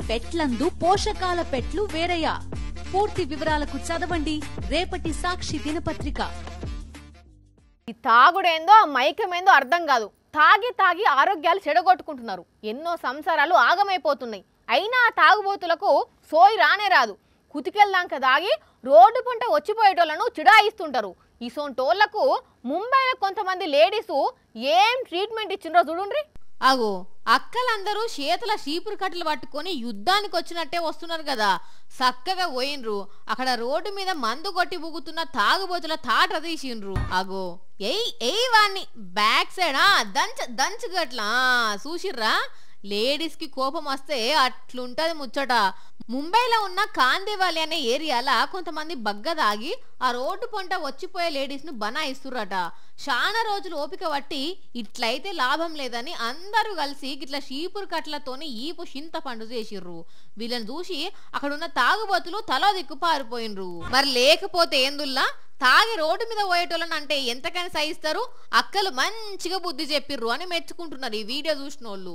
పెట్లందు పోషకాల పెట్లు వేరయ్యా పూర్తి వివరాలకు చదవండి రేపటి సాక్షి దినపత్రిక ఈ తాగుడేందో ఆ మైకమేందో అర్థం కాదు తాగి తాగి ఆరోగ్యాలు చెడగొట్టుకుంటున్నారు ఎన్నో సంసారాలు ఆగమైపోతున్నాయి అయినా ఆ తాగుబోతులకు సోయి రానే రాదు కుతికెళ్దాక దాగి రోడ్డు పంట వచ్చిపోయేటోళ్లను చిడాయిస్తుంటారు ఇసోంటోళ్లకు ముంబైలో కొంతమంది లేడీసు ఏం ట్రీట్మెంట్ ఇచ్చిండ్రో చూడుండ్రి అగో అక్కలందరూ చేతుల చీపురు కట్టలు పట్టుకొని యుద్ధానికి వచ్చినట్టే వస్తున్నారు కదా చక్కగా పోయినరు అక్కడ రోడ్డు మీద మందు కొట్టి బుగుతున్న తాగుబోతుల తాట తీసిండ్రు అగో ఎయ్ ఎయ్ వాణ్ణి బ్యాక్ సైడ్ ఆ దంచ దంచు గట్లా చూసిర్రా లేడీస్ కి కోపం వస్తే అట్లుంటది ముచ్చట ముంబైలో ఉన్న కాందివాలి అనే ఏరియాల కొంతమంది బగ్గ దాగి ఆ రోడ్డు పొంట వచ్చిపోయే లేడీస్ ను బనాయిస్తుర్రట చాలా రోజులు ఓపిక పట్టి ఇట్లయితే లాభం లేదని అందరూ కలిసి ఇట్లా షీపురు కట్లతోని ఈపు చింత పండు చేసిర్రు వీళ్ళని చూసి అక్కడున్న తాగుబోతులు తలో దిక్కు పారిపోయినరు మరి లేకపోతే ఏందుల్లా తాగి రోడ్డు మీద పోయేటోళ్ళని అంటే ఎంతకైనా సహిస్తారు అక్కలు మంచిగా బుద్ధి చెప్పిర్రు అని మెచ్చుకుంటున్నారు ఈ వీడియో చూసిన వాళ్ళు